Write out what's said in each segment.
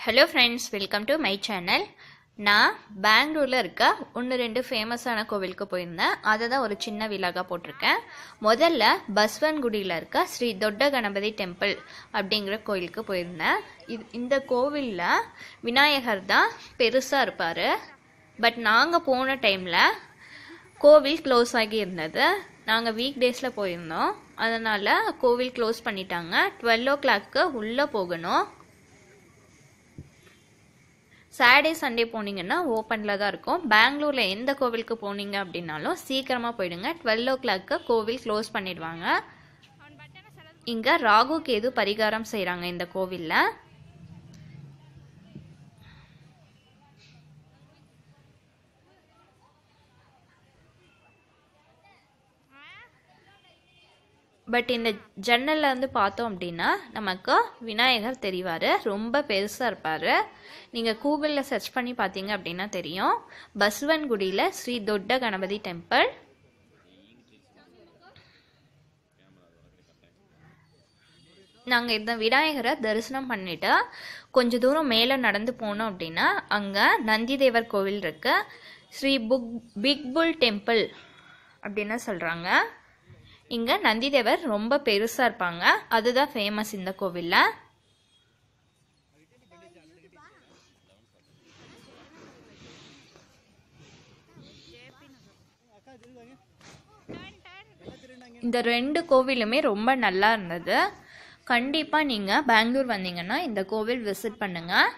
Hello friends welcome to my channel நான் பெங்களூரில் இருக்க ஒன்று ரெண்டு ஃபேமஸான கோவிலுக்கு போயிருந்தேன் அதை தான் ஒரு சின்ன விலாக போட்டிருக்கேன் முதல்ல பஸ்வன்குடியில் இருக்க ஸ்ரீ தொட்ட கணபதி டெம்பிள் அப்படிங்கிற கோயிலுக்கு போயிருந்தேன் இது இந்த கோவிலில் விநாயகர் தான் பெருசாக இருப்பார் பட் நாங்கள் போன டைமில் கோவில் க்ளோஸ் ஆகி இருந்தது நாங்கள் வீக் டேஸில் போயிருந்தோம் அதனால் கோவில் க்ளோஸ் பண்ணிட்டாங்க டுவெல் ஓ கிளாக்கு உள்ளே போகணும் சாட்டர்டே சண்டே போனீங்கன்னா ஓப்பனில் தான் இருக்கும் பெங்களூரில் எந்த கோவிலுக்கு போனீங்க அப்படின்னாலும் சீக்கிரமாக போயிடுங்க டுவெல் ஓ கிளாக்கு கோவில் க்ளோஸ் பண்ணிடுவாங்க இங்கே ராகு கேது பரிகாரம் செய்கிறாங்க இந்த கோவிலில் பட் இந்த ஜன்னலில் வந்து பார்த்தோம் அப்படின்னா நமக்கு விநாயகர் தெரிவார் ரொம்ப பெருசாக இருப்பார் நீங்கள் கூகுளில் சர்ச் பண்ணி பார்த்தீங்க அப்படின்னா தெரியும் பஸ்வன்குடியில் ஸ்ரீ தொட்ட கணபதி டெம்பிள் நாங்கள் இந்த விநாயகரை தரிசனம் பண்ணிவிட்டு கொஞ்சம் தூரம் மேலே நடந்து போனோம் அப்படின்னா அங்கே நந்திதேவர் கோவில் இருக்கு ஸ்ரீ புக் பிக் புல் டெம்பிள் அப்படின்னு சொல்கிறாங்க இங்கே நந்திதேவர் ரொம்ப பெருசாக இருப்பாங்க அதுதான் ஃபேமஸ் இந்த கோவிலில் இந்த ரெண்டு கோவிலுமே ரொம்ப நல்லா இருந்தது கண்டிப்பாக நீங்கள் பெங்களூர் வந்தீங்கன்னா இந்த கோவில் விசிட் பண்ணுங்கள்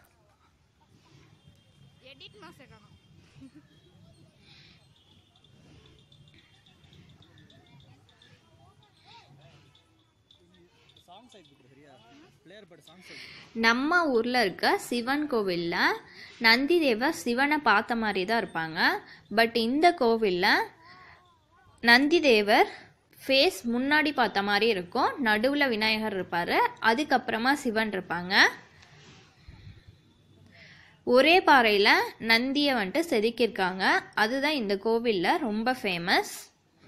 நம்ம ஊரில் இருக்க சிவன் கோவிலில் நந்திதேவர் சிவனை பார்த்த மாதிரி தான் இருப்பாங்க பட் இந்த கோவிலில் நந்திதேவர் ஃபேஸ் முன்னாடி பார்த்த மாதிரி இருக்கும் நடுவில் விநாயகர் இருப்பார் அதுக்கப்புறமா சிவன் இருப்பாங்க ஒரே பாறையில் நந்தியை வந்துட்டு செதுக்கியிருக்காங்க அதுதான் இந்த கோவிலில் ரொம்ப ஃபேமஸ்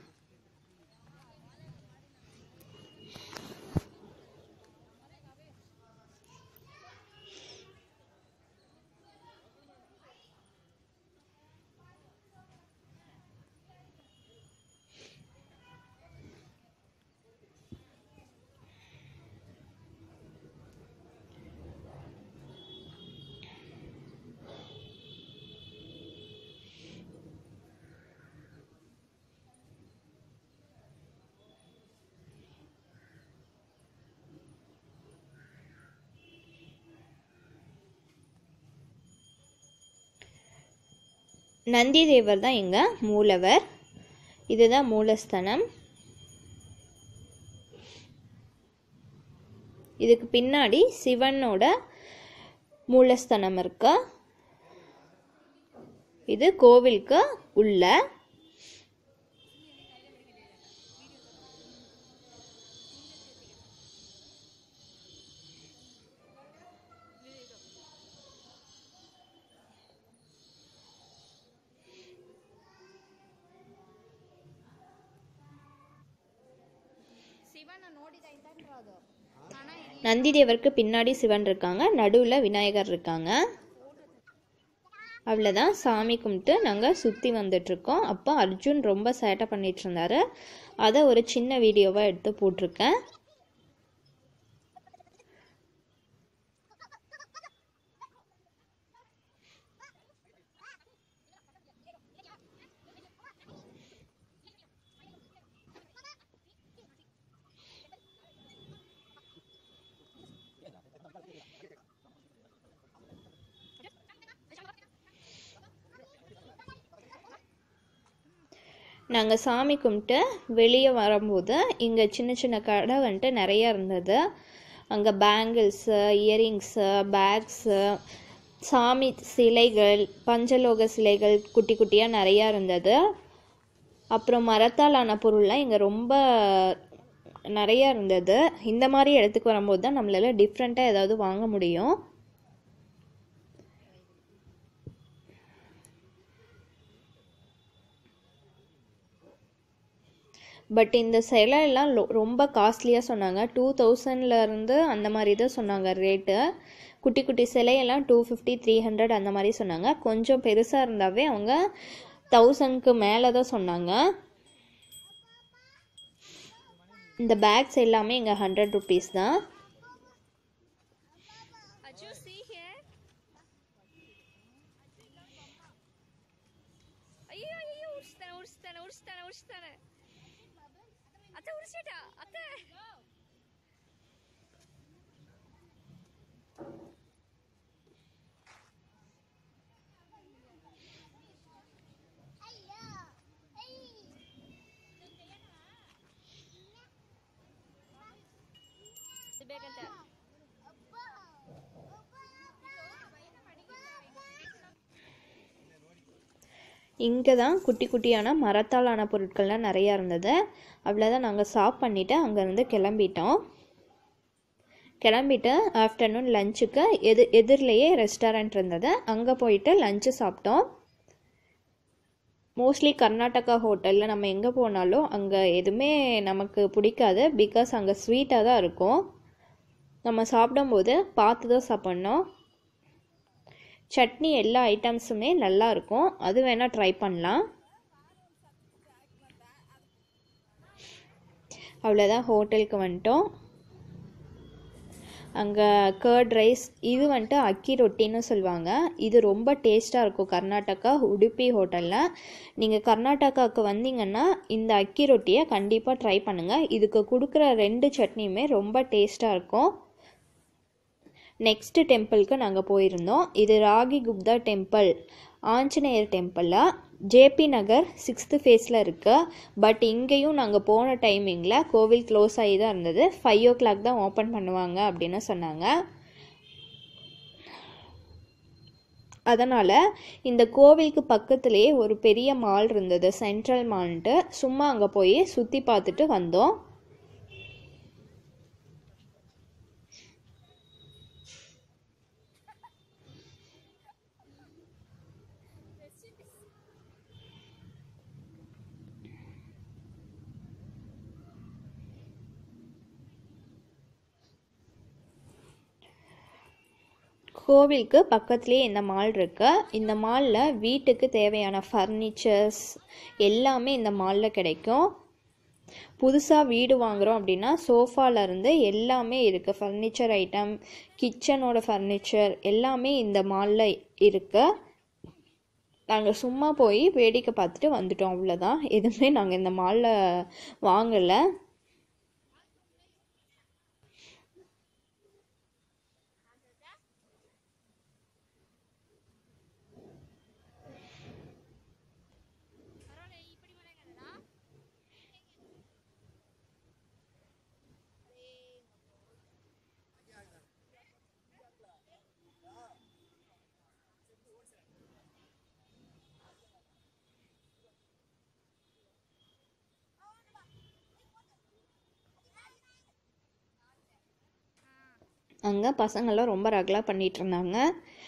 நந்திதேவர் தான் இங்கே மூலவர் இதுதான் மூலஸ்தனம் இதுக்கு பின்னாடி சிவனோட மூலஸ்தனம் இருக்கு இது கோவிலுக்கு உள்ள நந்திதேவருக்கு பின்னாடி சிவன் இருக்காங்க நடுவில் விநாயகர் இருக்காங்க அவ்வளோதான் சாமி கும்பிட்டு நாங்கள் சுற்றி வந்துட்ருக்கோம் அப்போ அர்ஜுன் ரொம்ப சேட்டை பண்ணிட்டு இருந்தாரு அதை ஒரு சின்ன வீடியோவாக எடுத்து போட்டிருக்கேன் நாங்கள் சாமி கும்பிட்டு வெளியே வரும்போது இங்கே சின்ன சின்ன கடை வந்துட்டு நிறையா இருந்தது அங்கே பேங்கிள்ஸு இயரிங்ஸு பேக்ஸு சாமி சிலைகள் பஞ்சலோக சிலைகள் குட்டி குட்டியாக நிறையா இருந்தது அப்புறம் மரத்தால் ஆன பொருள்லாம் இங்கே ரொம்ப நிறையா இருந்தது இந்த மாதிரி இடத்துக்கு வரும்போது தான் நம்மளால டிஃப்ரெண்ட்டாக ஏதாவது வாங்க முடியும் பட் இந்த சிலையெல்லாம் லொ- ரொம்ப காஸ்ட்லியாக சொன்னாங்க டூ தௌசண்ட்லேருந்து அந்த மாதிரி தான் சொன்னாங்க ரேட்டு குட்டி குட்டி சிலையெல்லாம் டூ ஃபிஃப்டி த்ரீ ஹண்ட்ரட் அந்த மாதிரி சொன்னாங்க கொஞ்சம் பெருசாக இருந்தாவே அவங்க தௌசண்ட்க்கு மேலே தான் சொன்னாங்க இந்த பேக்ஸ் எல்லாமே இங்கே ஹண்ட்ரட் ருபீஸ் தான் Aju, see here. ಅಯ್ಯೋ ಅಯ್ಯೋ ಉಡ್ಸ್ತಾನೆ ಉಡ್ಸ್ತಾನೆ ಉಡ್ಸ್ತಾನೆ ಉಡ್ಸ್ತಾನೆ ಅತ್ತೆ ಉಡ್ಸಿಟ ಅತ್ತೆ ಇದು ಬೇಕಂತ இங்கே தான் குட்டி குட்டியான மரத்தாலான பொருட்கள்லாம் நிறையா இருந்தது அவ்வளோதான் நாங்கள் சாப் பண்ணிவிட்டு அங்கேருந்து கிளம்பிட்டோம் கிளம்பிட்டு ஆஃப்டர்நூன் லஞ்சுக்கு எது எதிரிலேயே ரெஸ்டாரண்ட் இருந்தது அங்கே போயிட்டு லஞ்சு சாப்பிட்டோம் மோஸ்ட்லி கர்நாடகா ஹோட்டலில் நம்ம எங்கே போனாலும் அங்கே எதுவுமே நமக்கு பிடிக்காது பிகாஸ் அங்கே ஸ்வீட்டாக தான் இருக்கும் நம்ம சாப்பிடும்போது பார்த்து தான் சாப்பிட்ணும் சட்னி எல்லா ஐட்டம்ஸுமே நல்லா இருக்கும் அது வேணால் ட்ரை பண்ணலாம் அவ்வளோதான் ஹோட்டலுக்கு வந்துட்டோம் அங்கே கர்ட் ரைஸ் இது வந்துட்டு அக்கி ரொட்டின்னு சொல்லுவாங்க இது ரொம்ப டேஸ்ட்டாக இருக்கும் கர்நாடகா உடுப்பி ஹோட்டலில் நீங்கள் கர்நாடகாவுக்கு வந்தீங்கன்னா இந்த அக்கி ரொட்டியை கண்டிப்பாக ட்ரை பண்ணுங்கள் இதுக்கு கொடுக்குற ரெண்டு சட்னியுமே ரொம்ப டேஸ்ட்டாக இருக்கும் நெக்ஸ்ட் டெம்பிளுக்கு நாங்கள் போயிருந்தோம் இது ராகி குப்தா டெம்பிள் ஆஞ்சநேயர் டெம்பிளில் ஜேபி நகர் சிக்ஸ்த்து ஃபேஸில் இருக்கு பட் இங்கேயும் நாங்கள் போன டைமிங்கில் கோவில் க்ளோஸ் ஆகி தான் இருந்தது ஃபைவ் ஓ கிளாக் தான் ஓப்பன் பண்ணுவாங்க அப்படின்னு சொன்னாங்க அதனால் இந்த கோவிலுக்கு பக்கத்துலேயே ஒரு பெரிய மால் இருந்தது சென்ட்ரல் மால்ன்ட்டு சும்மா அங்கே போய் சுற்றி பார்த்துட்டு வந்தோம் கோவிலுக்கு பக்கத்துலேயே இந்த மால் இருக்கு இந்த மாலில் வீட்டுக்கு தேவையான ஃபர்னிச்சர்ஸ் எல்லாமே இந்த மாலில் கிடைக்கும் புதுசாக வீடு வாங்குகிறோம் அப்படின்னா சோஃபாலேருந்து எல்லாமே இருக்குது ஃபர்னிச்சர் ஐட்டம் கிச்சனோட ஃபர்னிச்சர் எல்லாமே இந்த மாலில் இருக்குது நாங்கள் சும்மா போய் வேடிக்கை பார்த்துட்டு வந்துட்டோம் அவ்வளோதான் எதுவுமே நாங்கள் இந்த மாலில் வாங்கலை அங்கே பசங்கள்லாம் ரொம்ப ரகலாக பண்ணிகிட்டு இருந்தாங்க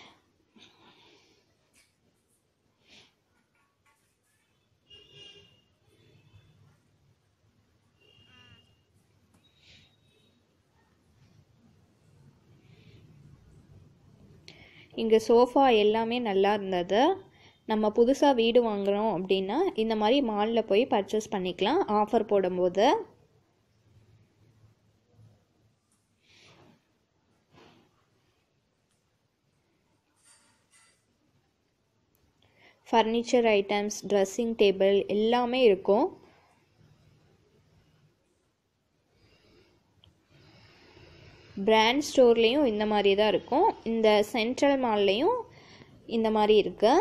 இங்கே சோஃபா எல்லாமே நல்லா இருந்தது நம்ம புதுசாக வீடு வாங்குகிறோம் அப்படின்னா இந்த மாதிரி மாலில் போய் பர்ச்சேஸ் பண்ணிக்கலாம் ஆஃபர் போடும்போது ஃபர்னிச்சர் ஐட்டம்ஸ் ட்ரெஸ்ஸிங் டேபிள் எல்லாமே இருக்கும் பிராண்ட் ஸ்டோர்லேயும் இந்த மாதிரி தான் இருக்கும் இந்த சென்ட்ரல் மால்லையும் இந்த மாதிரி இருக்கு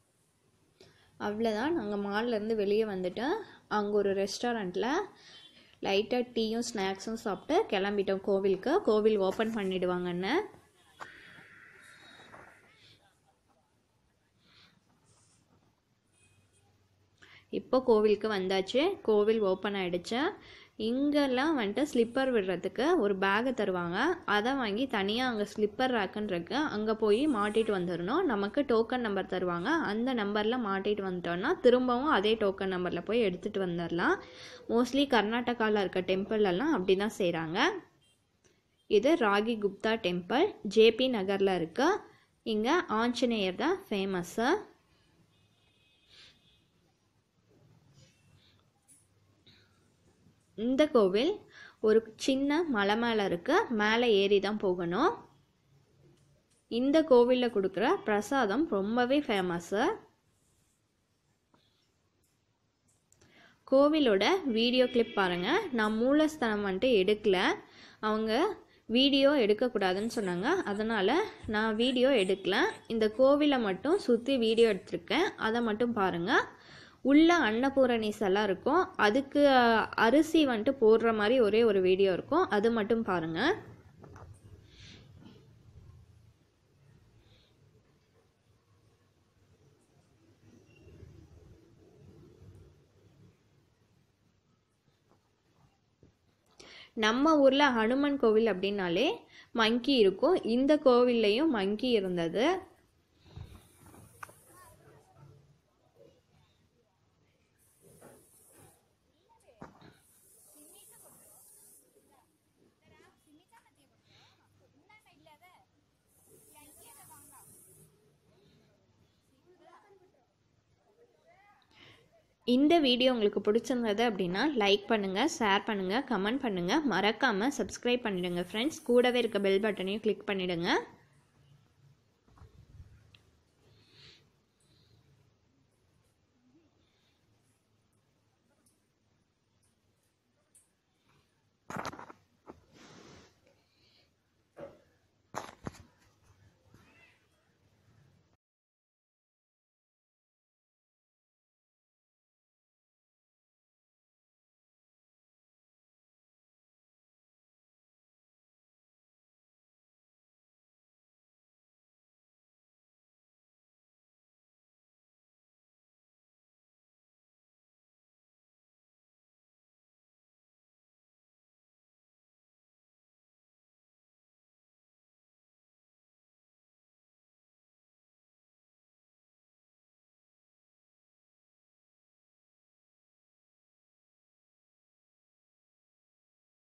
அவ்வளோதான் நாங்கள் மால்லேருந்து வெளியே வந்துட்டு அங்கே ஒரு ரெஸ்டாரண்ட்டில் லைட்டாக டீயும் ஸ்நாக்ஸும் சாப்பிட்டு கிளம்பிட்டோம் கோவிலுக்கு கோவில் ஓப்பன் பண்ணிடுவாங்கன்னு இப்போ கோவிலுக்கு வந்தாச்சு கோவில் ஓப்பன் ஆயிடுச்சு இங்கெல்லாம் வந்துட்டு ஸ்லிப்பர் விடுறதுக்கு ஒரு பேகை தருவாங்க அதை வாங்கி தனியாக அங்கே ஸ்லிப்பர் ரேக்குன்னு இருக்கு அங்கே போய் மாட்டிட்டு வந்துடணும் நமக்கு டோக்கன் நம்பர் தருவாங்க அந்த நம்பரில் மாட்டிட்டு வந்துட்டோம்னா திரும்பவும் அதே டோக்கன் நம்பரில் போய் எடுத்துகிட்டு வந்துடலாம் மோஸ்ட்லி கர்நாடகாவில் இருக்க டெம்பிள்லாம் அப்படி தான் செய்கிறாங்க இது ராகி குப்தா டெம்பிள் ஜேபி நகரில் இருக்கு இங்கே ஆஞ்சநேயர் தான் ஃபேமஸ்ஸு இந்த கோவில் ஒரு சின்ன மலை மேலே இருக்கு மேலே ஏறி தான் போகணும் இந்த கோவிலில் கொடுக்குற பிரசாதம் ரொம்பவே ஃபேமஸ்ஸு கோவிலோட வீடியோ கிளிப் பாருங்கள் நான் மூலஸ்தானம் வந்துட்டு எடுக்கல அவங்க வீடியோ எடுக்கக்கூடாதுன்னு சொன்னாங்க அதனால் நான் வீடியோ எடுக்கல இந்த கோவிலை மட்டும் சுற்றி வீடியோ எடுத்திருக்கேன் அதை மட்டும் பாருங்கள் உள்ள அன்னபூரணி சிலை இருக்கும் அதுக்கு அஹ், அரிசி வந்துட்டு போடுற மாதிரி ஒரே ஒரு வீடியோ இருக்கும் அது மட்டும் பாருங்கள் நம்ம ஊரில் ஹனுமன் கோவில் அப்படின்னாலே மங்கி இருக்கும் இந்த கோவில்லையும் மங்கி இருந்தது இந்த வீடியோ உங்களுக்கு பிடிச்சிருந்தது அப்படின்னா லைக் பண்ணுங்கள் ஷேர் பண்ணுங்கள் கமெண்ட் பண்ணுங்கள் மறக்காமல் சப்ஸ்கிரைப் பண்ணிடுங்க ஃப்ரெண்ட்ஸ் கூடவே இருக்க பெல் பட்டனையும் கிளிக் பண்ணிடுங்க